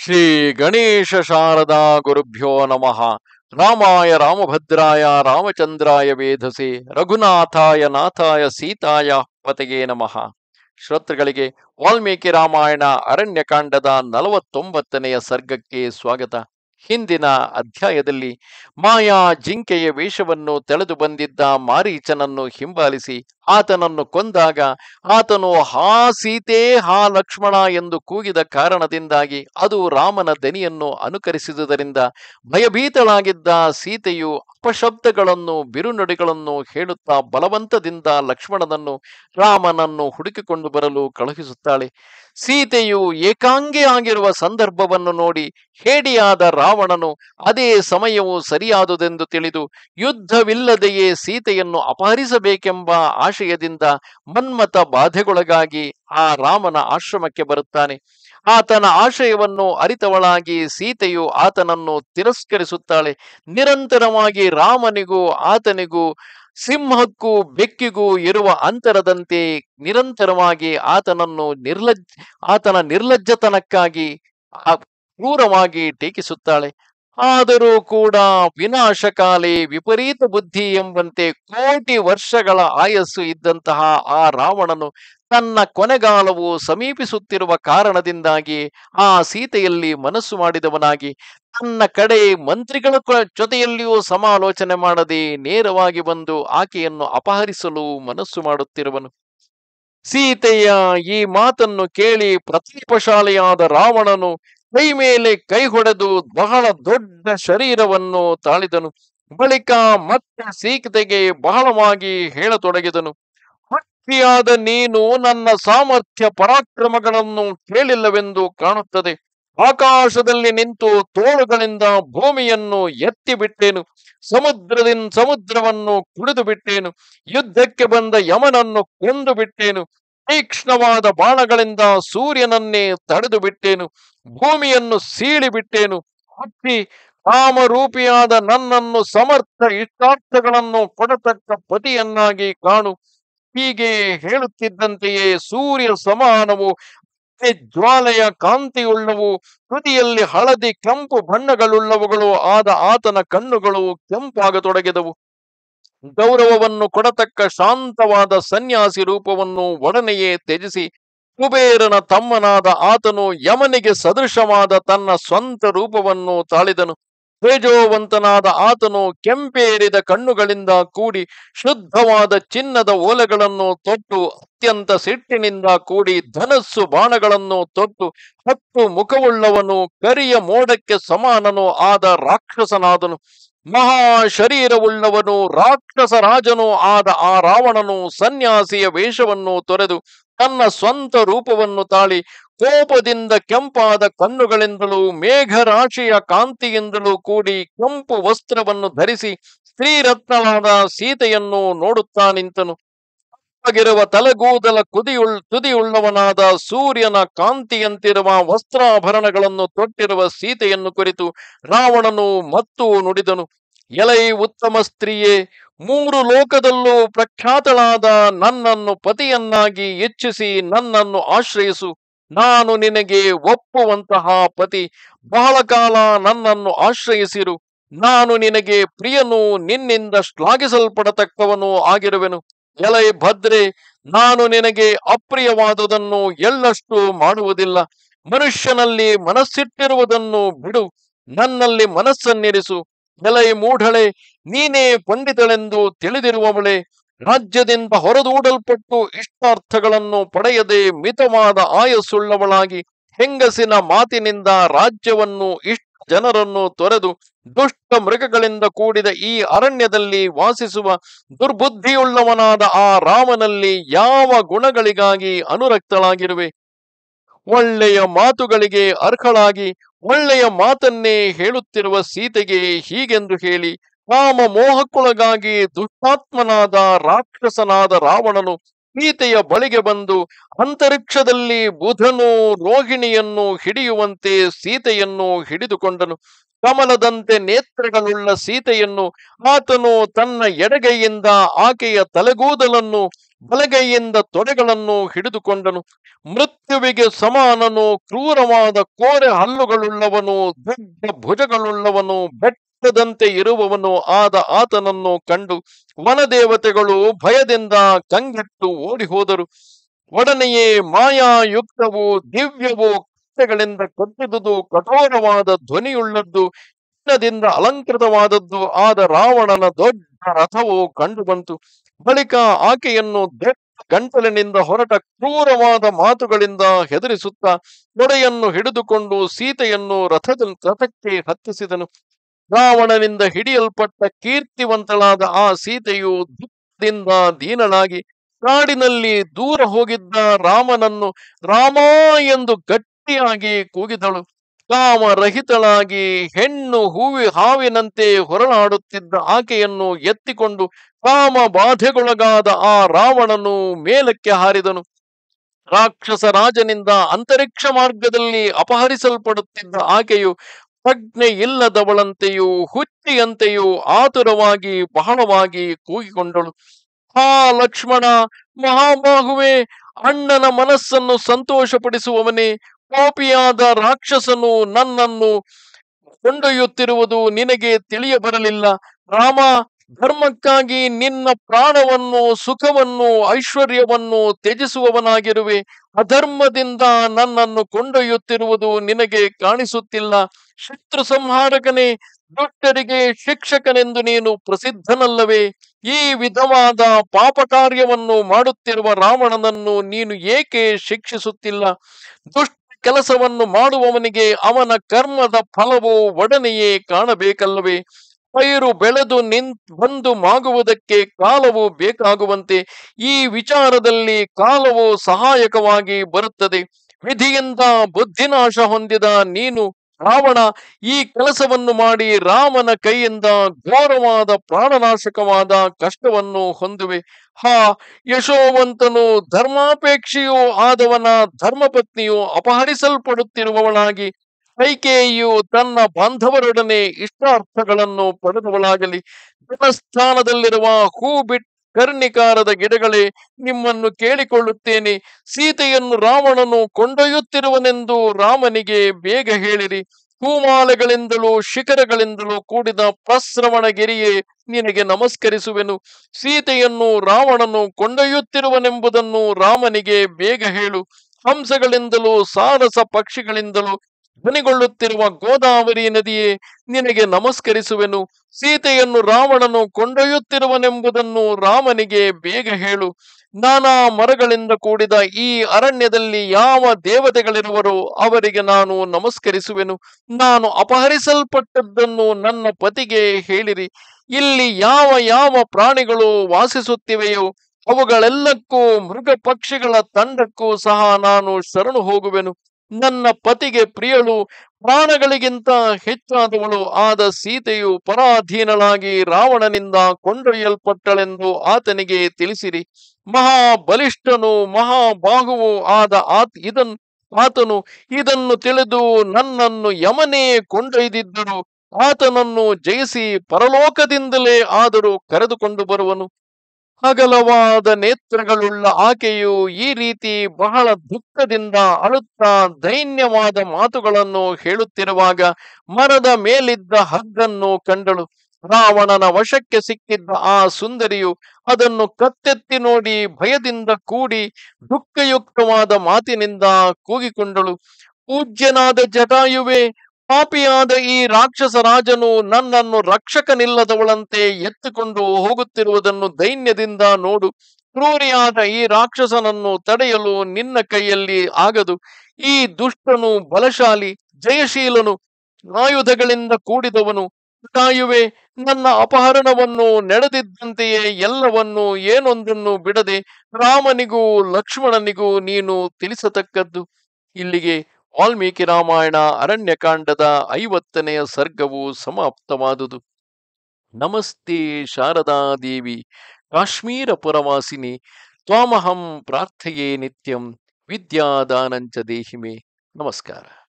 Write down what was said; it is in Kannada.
ಶ್ರೀ ಗಣೇಶ ಶಾರದಾ ಗುರುಭ್ಯೋ ನಮಃ ರಾಮಾಯ ರಾಮಭದ್ರಾಯ ರಾಮಚಂದ್ರಾಯ ವೇಧಸೆ ರಘುನಾಥಾಯ ನಾಥಾಯ ಸೀತಾಯ ಪತೆಗೆ ನಮಃ ಶ್ರೋತೃಗಳಿಗೆ ವಾಲ್ಮೀಕಿ ರಾಮಾಯಣ ಅರಣ್ಯಕಾಂಡದ ನಲವತ್ತೊಂಬತ್ತನೆಯ ಸರ್ಗಕ್ಕೆ ಸ್ವಾಗತ ಹಿಂದಿನ ಅಧ್ಯಾಯದಲ್ಲಿ ಮಾಯಾ ಜಿಂಕೆಯ ವೇಷವನ್ನು ತೆಳೆದು ಬಂದಿದ್ದ ಮಾರೀಚನನ್ನು ಹಿಂಬಾಲಿಸಿ ಆತನನ್ನು ಕೊಂದಾಗ ಆತನು ಹಾ ಸೀತೆ ಹಾ ಲಕ್ಷ್ಮಣ ಎಂದು ಕೂಗಿದ ಕಾರಣದಿಂದಾಗಿ ಅದು ರಾಮನ ದನಿಯನ್ನು ಅನುಕರಿಸಿದುದರಿಂದ ಭಯಭೀತಳಾಗಿದ್ದ ಸೀತೆಯು ಅಪಶಬ್ದಗಳನ್ನು ಬಿರುನುಡಿಗಳನ್ನು ಹೇಳುತ್ತಾ ಬಲವಂತದಿಂದ ಲಕ್ಷ್ಮಣನನ್ನು ರಾಮನನ್ನು ಹುಡುಕಿಕೊಂಡು ಬರಲು ಕಳುಹಿಸುತ್ತಾಳೆ ಸೀತೆಯು ಏಕಾಂಗಿಯಾಗಿರುವ ಸಂದರ್ಭವನ್ನು ನೋಡಿ ಹೇಡಿಯಾದ ರಾವಣನು ಅದೇ ಸಮಯವು ಸರಿಯಾದುದೆಂದು ತಿಳಿದು ಯುದ್ಧವಿಲ್ಲದೆಯೇ ಸೀತೆಯನ್ನು ಅಪಹರಿಸಬೇಕೆಂಬ ಆಶಯದಿಂದ ಮನ್ಮತ ಬಾಧೆಗೊಳಗಾಗಿ ಆ ರಾಮನ ಆಶ್ರಮಕ್ಕೆ ಬರುತ್ತಾನೆ ಆತನ ಆಶಯವನ್ನು ಅರಿತವಳಾಗಿ ಸೀತೆಯು ಆತನನ್ನು ತಿರಸ್ಕರಿಸುತ್ತಾಳೆ ನಿರಂತರವಾಗಿ ರಾಮನಿಗೂ ಆತನಿಗೂ ಸಿಂಹಕ್ಕೂ ಬೆಕ್ಕಿಗೂ ಇರುವ ಅಂತರದಂತೆ ನಿರಂತರವಾಗಿ ಆತನನ್ನು ನಿರ್ಲಜ್ ಆತನ ನಿರ್ಲಜ್ಜತನಕ್ಕಾಗಿ ಆ ಕ್ರೂರವಾಗಿ ಟೀಕಿಸುತ್ತಾಳೆ ಆದರೂ ಕೂಡ ವಿನಾಶಕಾಲಿ ವಿಪರೀತ ಬುದ್ಧಿ ಎಂಬಂತೆ ಕೋಟಿ ವರ್ಷಗಳ ಆಯಸ್ಸು ಇದ್ದಂತಹ ಆ ರಾವಣನು ತನ್ನ ಕೊನೆಗಾಲವು ಸಮೀಪಿಸುತ್ತಿರುವ ಕಾರಣದಿಂದಾಗಿ ಆ ಸೀತೆಯಲ್ಲಿ ಮನಸ್ಸು ಮಾಡಿದವನಾಗಿ ತನ್ನ ಕಡೆ ಮಂತ್ರಿಗಳ ಕ- ಜೊತೆಯಲ್ಲಿಯೂ ಸಮಾಲೋಚನೆ ಮಾಡದೆ ನೇರವಾಗಿ ಬಂದು ಆಕೆಯನ್ನು ಅಪಹರಿಸಲು ಮನಸ್ಸು ಮಾಡುತ್ತಿರುವನು ಸೀತೆಯ ಈ ಮಾತನ್ನು ಕೇಳಿ ಪ್ರತಾಪಶಾಲಿಯಾದ ರಾವಣನು ಕೈ ಮೇಲೆ ಕೈ ಹೊಡೆದು ಬಹಳ ದೊಡ್ಡ ಶರೀರವನ್ನು ತಾಳಿದನು ಬಳಿಕ ಮತ್ತೆ ಸೀತೆಗೆ ಬಹಳವಾಗಿ ಹೇಳತೊಡಗಿದನು ಭಕ್ತಿಯಾದ ನೀನು ನನ್ನ ಸಾಮರ್ಥ್ಯ ಪರಾಕ್ರಮಗಳನ್ನು ಕೇಳಿಲ್ಲವೆಂದು ಕಾಣುತ್ತದೆ ಆಕಾಶದಲ್ಲಿ ನಿಂತು ತೋಳುಗಳಿಂದ ಭೂಮಿಯನ್ನು ಎತ್ತಿ ಬಿಟ್ಟೇನು ಸಮುದ್ರದಿಂದ ಸಮುದ್ರವನ್ನು ಕುಡಿದು ಬಿಟ್ಟೇನು ಯುದ್ಧಕ್ಕೆ ಬಂದ ಯಮನನ್ನು ಕೊಂದು ಬಿಟ್ಟೇನು ತೀಕ್ಷ್ಣವಾದ ಬಾಣಗಳಿಂದ ಸೂರ್ಯನನ್ನೇ ತಡೆದು ಬಿಟ್ಟೇನು ಭೂಮಿಯನ್ನು ಸೀಳಿ ಬಿಟ್ಟೇನು ಹತ್ತಿ ಕಾಮರೂಪಿಯಾದ ನನ್ನನ್ನು ಸಮರ್ಥ ಇಷ್ಟಾರ್ಥಗಳನ್ನು ಕೊಡತಕ್ಕ ಪತಿಯನ್ನಾಗಿ ಕಾಣು ಹೀಗೆ ಹೇಳುತ್ತಿದ್ದಂತೆಯೇ ಸೂರ್ಯ ಸಮಾನವು ಅಗ್ನಿ ಜ್ವಾಲೆಯ ಕಾಂತಿಯುಳ್ಳವು ತುದಿಯಲ್ಲಿ ಹಳದಿ ಕೆಂಪು ಬಣ್ಣಗಳುಳ್ಳವುಗಳು ಆದ ಆತನ ಕಣ್ಣುಗಳು ಕೆಂಪಾಗತೊಡಗಿದವು ಗೌರವವನ್ನು ಕೊಡತಕ್ಕ ಶಾಂತವಾದ ಸನ್ಯಾಸಿ ರೂಪವನ್ನು ಒಡನೆಯೇ ತ್ಯಜಿಸಿ ಕುಬೇರನ ತಮ್ಮನಾದ ಆತನು ಯಮನಿಗೆ ಸದೃಶವಾದ ತನ್ನ ಸ್ವಂತ ರೂಪವನ್ನು ತಾಳಿದನು ತೇಜೋವಂತನಾದ ಆತನು ಕೆಂಪೇರಿದ ಕಣ್ಣುಗಳಿಂದ ಕೂಡಿ ಶುದ್ಧವಾದ ಚಿನ್ನದ ಓಲೆಗಳನ್ನು ತೊಟ್ಟು ಅತ್ಯಂತ ಸಿಟ್ಟಿನಿಂದ ಕೂಡಿ ಧನಸ್ಸು ಬಾಣಗಳನ್ನು ತೊಟ್ಟು ಹತ್ತು ಮುಖವುಳ್ಳವನು ಕರಿಯ ಮೋಡಕ್ಕೆ ಸಮಾನನು ಆದ ರಾಕ್ಷಸನಾದನು ಮಹಾ ಶರೀರವುಳ್ಳವನು ರಾಕ್ಷಸ ರಾಜನು ಆದ ಆ ರಾವಣನು ಸನ್ಯಾಸಿಯ ವೇಷವನ್ನು ತೊರೆದು ತನ್ನ ಸ್ವಂತ ರೂಪವನ್ನು ತಾಳಿ ಕೋಪದಿಂದ ಕೆಂಪಾದ ಕಣ್ಣುಗಳಿಂದಲೂ ಮೇಘರಾಶಿಯ ಕಾಂತಿಯಿಂದಲೂ ಕೂಡಿ ಕೆಂಪು ವಸ್ತ್ರವನ್ನು ಧರಿಸಿ ಸ್ತ್ರೀರತ್ನಳಾದ ಸೀತೆಯನ್ನು ನೋಡುತ್ತಾ ನಿಂತನು ಆಗಿರುವ ತಲೆಗೂದಲ ಕುದಿಯುಳ್ ತುದಿಯುಳ್ಳವನಾದ ಸೂರ್ಯನ ಕಾಂತಿಯಂತಿರುವ ವಸ್ತ್ರಾಭರಣಗಳನ್ನು ತೊಟ್ಟಿರುವ ಸೀತೆಯನ್ನು ಕುರಿತು ರಾವಣನು ಮತ್ತು ನುಡಿದನು ಎಲೈ ಉತ್ತಮ ಸ್ತ್ರೀಯೇ ಮೂರು ಲೋಕದಲ್ಲೂ ಪ್ರಖ್ಯಾತಳಾದ ನನ್ನನ್ನು ಪತಿಯನ್ನಾಗಿ ಇಚ್ಛಿಸಿ ನನ್ನನ್ನು ಆಶ್ರಯಿಸು ನಾನು ನಿನಗೆ ಒಪ್ಪುವಂತಹ ಪತಿ ಬಹಳ ಕಾಲ ನನ್ನನ್ನು ಆಶ್ರಯಿಸಿರು ನಾನು ನಿನಗೆ ಪ್ರಿಯನು ನಿನ್ನಿಂದ ಶ್ಲಾಘಿಸಲ್ಪಡತಕ್ಕವನು ಆಗಿರುವೆನು ಎಲೈ ಭದ್ರೆ ನಾನು ನಿನಗೆ ಅಪ್ರಿಯವಾದುದನ್ನು ಎಳ್ಳಷ್ಟು ಮಾಡುವುದಿಲ್ಲ ಮನುಷ್ಯನಲ್ಲಿ ಮನಸ್ಸಿಟ್ಟಿರುವುದನ್ನು ಬಿಡು ನನ್ನಲ್ಲಿ ಮನಸ್ಸನ್ನಿರಿಸು ಎಲೈ ಮೂಢಳೆ ನೀನೇ ಪಂಡಿತಳೆಂದು ತಿಳಿದಿರುವವಳೆ ರಾಜ್ಯದಿಂದ ಹೊರದೂಡಲ್ಪಟ್ಟು ಇಷ್ಟಾರ್ಥಗಳನ್ನು ಪಡೆಯದೆ ಮಿತವಾದ ಆಯಸ್ಸುಳ್ಳವಳಾಗಿ ಹೆಂಗಸಿನ ಮಾತಿನಿಂದ ರಾಜ್ಯವನ್ನು ಇಷ್ಟ ಜನರನ್ನು ತೊರೆದು ದುಷ್ಟ ಮೃಗಗಳಿಂದ ಕೂಡಿದ ಈ ಅರಣ್ಯದಲ್ಲಿ ವಾಸಿಸುವ ದುರ್ಬುದ್ಧಿಯುಳ್ಳವನಾದ ಆ ರಾಮನಲ್ಲಿ ಯಾವ ಗುಣಗಳಿಗಾಗಿ ಅನುರಕ್ತಳಾಗಿರುವೆ ಒಳ್ಳೆಯ ಮಾತುಗಳಿಗೆ ಅರ್ಹಳಾಗಿ ಒಳ್ಳೆಯ ಮಾತನ್ನೇ ಹೇಳುತ್ತಿರುವ ಸೀತೆಗೆ ಹೀಗೆಂದು ಹೇಳಿ ಕಾಮ ಮೋಹಕ್ಕೊಳಗಾಗಿ ದುಷ್ಟಾತ್ಮನಾದ ರಾಕ್ಷಸನಾದ ರಾವಣನು ಸೀತೆಯ ಬಳಿಗೆ ಬಂದು ಅಂತರಿಕ್ಷದಲ್ಲಿ ಬುಧನು ರೋಹಿಣಿಯನ್ನು ಹಿಡಿಯುವಂತೆ ಸೀತೆಯನ್ನು ಹಿಡಿದುಕೊಂಡನು ಕಮಲದಂತೆ ನೇತ್ರಗಳುಳ್ಳ ಸೀತೆಯನ್ನು ಆತನು ತನ್ನ ಎಡಗೈಯಿಂದ ಆಕೆಯ ತಲೆಗೂದಲನ್ನು ಬಲಗೈಯಿಂದ ತೊಡೆಗಳನ್ನು ಹಿಡಿದುಕೊಂಡನು ಮೃತ್ಯುವಿಗೆ ಸಮಾನನು ಕ್ರೂರವಾದ ಕೋರೆ ಹಲ್ಲುಗಳುಳ್ಳವನು ದೊಡ್ಡ ಭುಜಗಳುಳ್ಳವನು ಬೆಟ್ಟದಂತೆ ಇರುವವನು ಆದ ಆತನನ್ನು ಕಂಡು ವನದೇವತೆಗಳು ಭಯದಿಂದ ಕಂಗೆಟ್ಟು ಓಡಿ ಹೋದರು ಒಡನೆಯೇ ಮಾಯಾಯುಕ್ತವು ದಿವ್ಯವು ಕತ್ತೆಗಳಿಂದ ಕಟ್ಟಿದುದು ಕಠೋರವಾದ ಧ್ವನಿಯುಳ್ಳದ್ದು ಚಿನ್ನದಿಂದ ಅಲಂಕೃತವಾದದ್ದು ಆದ ರಾವಣನ ದೊಡ್ಡ ರಥವು ಕಂಡುಬಂತು ಬಳಿಕ ಆಕೆಯನ್ನು ದೊಡ್ಡ ಗಂಟಲಿನಿಂದ ಹೊರಟ ಕ್ರೂರವಾದ ಮಾತುಗಳಿಂದ ಹೆದರಿಸುತ್ತಾ ತೊಡೆಯನ್ನು ಹಿಡಿದುಕೊಂಡು ಸೀತೆಯನ್ನು ರಥದ ರಥಕ್ಕೆ ಹತ್ತಿಸಿದನು ರಾವಣನಿಂದ ಹಿಡಿಯಲ್ಪಟ್ಟ ಕೀರ್ತಿವಂತಳಾದ ಆ ಸೀತೆಯು ದುಃಖದಿಂದ ದೀನಳಾಗಿ ಕಾಡಿನಲ್ಲಿ ದೂರ ಹೋಗಿದ್ದ ರಾಮನನ್ನು ರಾಮ ಎಂದು ಗಟ್ಟಿಯಾಗಿ ಕೂಗಿದಳು ಕಾಮರಹಿತಳಾಗಿ ಹೆಣ್ಣು ಹೂವಿ ಹಾವಿನಂತೆ ಹೊರಳಾಡುತ್ತಿದ್ದ ಆಕೆಯನ್ನು ಎತ್ತಿಕೊಂಡು ಕಾಮ ಬಾಧೆಗೊಳಗಾದ ಆ ರಾವಣನು ಮೇಲಕ್ಕೆ ಹಾರಿದನು ರಾಕ್ಷಸ ರಾಜನಿಂದ ಅಂತರಿಕ್ಷ ಮಾರ್ಗದಲ್ಲಿ ಅಪಹರಿಸಲ್ಪಡುತ್ತಿದ್ದ ಆಕೆಯು ಪ್ರಜ್ಞೆ ಇಲ್ಲದವಳಂತೆಯೂ ಹುಚ್ಚಿಯಂತೆಯೂ ಆತುರವಾಗಿ ಬಹಳವಾಗಿ ಕೂಗಿಕೊಂಡಳು ಹಾ ಲಕ್ಷ್ಮಣ ಮಹಾಬಾಹುವೆ ಅಣ್ಣನ ಮನಸ್ಸನ್ನು ಸಂತೋಷಪಡಿಸುವವನೇ ಕೋಪಿಯಾದ ರಾಕ್ಷಸನು ನನ್ನನ್ನು ಕೊಂಡೊಯ್ಯುತ್ತಿರುವುದು ನಿನಗೆ ತಿಳಿಯ ಬರಲಿಲ್ಲ ರಾಮ ಧರ್ಮಕ್ಕಾಗಿ ನಿನ್ನ ಪ್ರಾಣವನ್ನು ಸುಖವನ್ನು ಐಶ್ವರ್ಯವನ್ನು ತ್ಯಜಿಸುವವನಾಗಿರುವೆ ಅಧರ್ಮದಿಂದ ನನ್ನನ್ನು ಕೊಂಡೊಯ್ಯುತ್ತಿರುವುದು ನಿನಗೆ ಕಾಣಿಸುತ್ತಿಲ್ಲ ಶತ್ರು ಸಂಹಾರಕನೇ ದುಷ್ಟರಿಗೆ ಶಿಕ್ಷಕನೆಂದು ನೀನು ಪ್ರಸಿದ್ಧನಲ್ಲವೇ ಈ ವಿಧವಾದ ಪಾಪ ಕಾರ್ಯವನ್ನು ಮಾಡುತ್ತಿರುವ ರಾವಣನನ್ನು ನೀನು ಏಕೆ ಶಿಕ್ಷಿಸುತ್ತಿಲ್ಲ ದುಷ್ಟ ಕೆಲಸವನ್ನು ಮಾಡುವವನಿಗೆ ಅವನ ಕರ್ಮದ ಫಲವು ಒಡನೆಯೇ ಕಾಣಬೇಕಲ್ಲವೇ ಪೈರು ಬೆಳೆದು ನಿಂತ್ ಬಂದು ಮಾಗುವುದಕ್ಕೆ ಕಾಲವು ಬೇಕಾಗುವಂತೆ ಈ ವಿಚಾರದಲ್ಲಿ ಕಾಲವು ಸಹಾಯಕವಾಗಿ ಬರುತ್ತದೆ ವಿಧಿಯಿಂದ ಬುದ್ಧಿನಾಶ ಹೊಂದಿದ ನೀನು ರಾವಣ ಈ ಕೆಲಸವನ್ನು ಮಾಡಿ ರಾಮನ ಕೈಯಿಂದ ಘೋರವಾದ ಪ್ರಾಣನಾಶಕವಾದ ಕಷ್ಟವನ್ನು ಹೊಂದುವೆ ಹಾ ಯಶೋವಂತನು ಧರ್ಮಾಪೇಕ್ಷೆಯೂ ಆದವನ ಧರ್ಮಪತ್ನಿಯು ಅಪಹರಿಸಲ್ಪಡುತ್ತಿರುವವಳಾಗಿ ಕೈಕೇಯಿಯು ತನ್ನ ಬಾಂಧವರೊಡನೆ ಇಷ್ಟಾರ್ಥಗಳನ್ನು ಪಡೆದವಳಾಗಲಿ ಜನಸ್ಥಾನದಲ್ಲಿರುವ ಹೂ ಬಿಟ್ ಕರ್ಣಿಕಾರದ ಗಿಡಗಳೇ ನಿಮ್ಮನ್ನು ಕೇಳಿಕೊಳ್ಳುತ್ತೇನೆ ಸೀತೆಯನ್ನು ರಾವಣನು ಕೊಂಡೊಯ್ಯುತ್ತಿರುವನೆಂದು ರಾಮನಿಗೆ ಬೇಗ ಹೇಳಿರಿ ಹೂಮಾಲೆಗಳಿಂದಲೂ ಶಿಖರಗಳಿಂದಲೂ ಕೂಡಿದ ಪ್ರಸ್ರವಣಗಿರಿಯೇ ನಿನಗೆ ನಮಸ್ಕರಿಸುವೆನು ಸೀತೆಯನ್ನು ರಾವಣನು ಕೊಂಡೊಯ್ಯುತ್ತಿರುವನೆಂಬುದನ್ನು ರಾಮನಿಗೆ ಬೇಗ ಹೇಳು ಹಂಸಗಳಿಂದಲೂ ಸಾರಸ ಪಕ್ಷಿಗಳಿಂದಲೂ ಧ್ವನಿಗೊಳ್ಳುತ್ತಿರುವ ಗೋದಾವರಿ ನದಿಯೇ ನಿನಗೆ ನಮಸ್ಕರಿಸುವೆನು ಸೀತೆಯನ್ನು ರಾವಣನು ಕೊಂಡೊಯ್ಯುತ್ತಿರುವನೆಂಬುದನ್ನು ರಾಮನಿಗೆ ಬೇಗ ಹೇಳು ನಾನಾ ಮರಗಳಿಂದ ಕೂಡಿದ ಈ ಅರಣ್ಯದಲ್ಲಿ ಯಾವ ದೇವತೆಗಳಿರುವರೋ ಅವರಿಗೆ ನಾನು ನಮಸ್ಕರಿಸುವೆನು ನಾನು ಅಪಹರಿಸಲ್ಪಟ್ಟದ್ದನ್ನು ನನ್ನ ಪತಿಗೆ ಹೇಳಿರಿ ಇಲ್ಲಿ ಯಾವ ಯಾವ ಪ್ರಾಣಿಗಳು ವಾಸಿಸುತ್ತಿವೆಯೋ ಅವುಗಳೆಲ್ಲಕ್ಕೂ ಮೃಗ ಪಕ್ಷಿಗಳ ತಂಡಕ್ಕೂ ಸಹ ನಾನು ಶರಣು ಹೋಗುವೆನು ನನ್ನ ಪತಿಗೆ ಪ್ರಿಯಳು ಪ್ರಾಣಗಳಿಗಿಂತ ಹೆಚ್ಚಾದವಳು ಆದ ಸೀತೆಯು ಪರಾಧೀನಳಾಗಿ ರಾವಣನಿಂದ ಕೊಂಡೊಯ್ಯಲ್ಪಟ್ಟಳೆಂದು ಆತನಿಗೆ ತಿಳಿಸಿರಿ ಮಹಾಬಲಿಷ್ಠನು ಮಹಾಬಾಹುವು ಆದ ಆತ್ ಇದನ್ ಆತನು ಇದನ್ನು ತಿಳಿದು ನನ್ನನ್ನು ಯಮನೇ ಕೊಂಡೊಯ್ದಿದ್ದರು ಆತನನ್ನು ಜಯಿಸಿ ಪರಲೋಕದಿಂದಲೇ ಆದರೂ ಕರೆದುಕೊಂಡು ಬರುವನು ಅಗಲವಾದ ನೇತ್ರಗಳುಳ್ಳ ಆಕೆಯು ಈ ರೀತಿ ಬಹಳ ದುಃಖದಿಂದ ಅಳುತ್ತಾ ದೈನ್ಯವಾದ ಮಾತುಗಳನ್ನು ಹೇಳುತ್ತಿರುವಾಗ ಮರದ ಮೇಲಿದ್ದ ಹಗ್ಗನ್ನು ಕಂಡಳು ರಾವಣನ ವಶಕ್ಕೆ ಸಿಕ್ಕಿದ್ದ ಆ ಸುಂದರಿಯು ಅದನ್ನು ಕತ್ತೆತ್ತಿ ನೋಡಿ ಭಯದಿಂದ ಕೂಡಿ ದುಃಖಯುಕ್ತವಾದ ಮಾತಿನಿಂದ ಕೂಗಿಕೊಂಡಳು ಪೂಜ್ಯನಾದ ಜಟಾಯುವೆ ಪಾಪಿಯಾದ ಈ ರಾಕ್ಷಸ ರಾಜನು ನನ್ನನ್ನು ರಕ್ಷಕನಿಲ್ಲದವಳಂತೆ ಎತ್ತಿಕೊಂಡು ಹೋಗುತ್ತಿರುವುದನ್ನು ದೈನ್ಯದಿಂದ ನೋಡು ಕ್ರೂರಿಯಾದ ಈ ರಾಕ್ಷಸನನ್ನು ತಡೆಯಲು ನಿನ್ನ ಕೈಯಲ್ಲಿ ಆಗದು ಈ ದುಷ್ಟನು ಬಲಶಾಲಿ ಜಯಶೀಲನು ಆಯುಧಗಳಿಂದ ಕೂಡಿದವನು ಜಟಾಯುವೆ ನನ್ನ ಅಪಹರಣವನ್ನು ನಡೆದಿದ್ದಂತೆಯೇ ಎಲ್ಲವನ್ನು ಏನೊಂದನ್ನು ಬಿಡದೆ ರಾಮನಿಗೂ ಲಕ್ಷ್ಮಣನಿಗೂ ನೀನು ತಿಳಿಸತಕ್ಕದ್ದು ಇಲ್ಲಿಗೆ ವಾಲ್ಮೀಕಿ ರಾಮಾಯಣ ಅರಣ್ಯಕಾಂಡದ ಐವತ್ತನೆಯ ಸರ್ಗವು ಸಮಾಪ್ತವಾದುದು ನಮಸ್ತೆ ಶಾರದಾ ದೇವಿ ಕಾಶ್ಮೀರ ಪುರವಾಸಿನಿ ತ್ವಾಮಹಂ ಪ್ರಾರ್ಥಯೇ ನಿತ್ಯಂ ವಿದ್ಯಾದಾನಂಚ ದೇಹಿಮೆ ನಮಸ್ಕಾರ